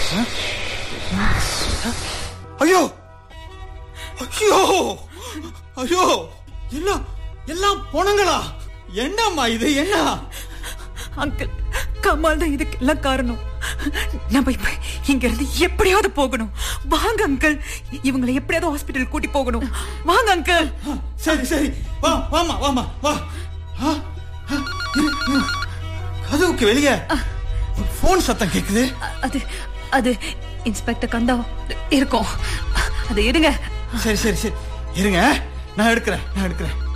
ஐயோ ஐயோ ஐயோ எல்லாம் எல்லாம் போனங்களா என்னம்மா இது என்ன அங்கிள் கமால் தான் இதுக்கு எல்லாம் காரணம் நம்ம இப்ப இங்க இருந்து எப்படியாவது போகணும் வாங்க அங்கிள் இவங்களை எப்படியாவது ஹாஸ்பிட்டல் கூட்டி போகணும் வாங்க அங்கிள் சரி சரி வா வாமா வாமா வா ஆ, ஆ, இரு, இரு. கதவுக்கு வெளியே போன் சத்தம் கேக்குது அது அது இன்ஸ்பெக்டர் கந்தா இருக்கும் அது இருங்க சரி சரி சரி இருங்க நான் எடுக்கிறேன் நான் எடுக்கிறேன்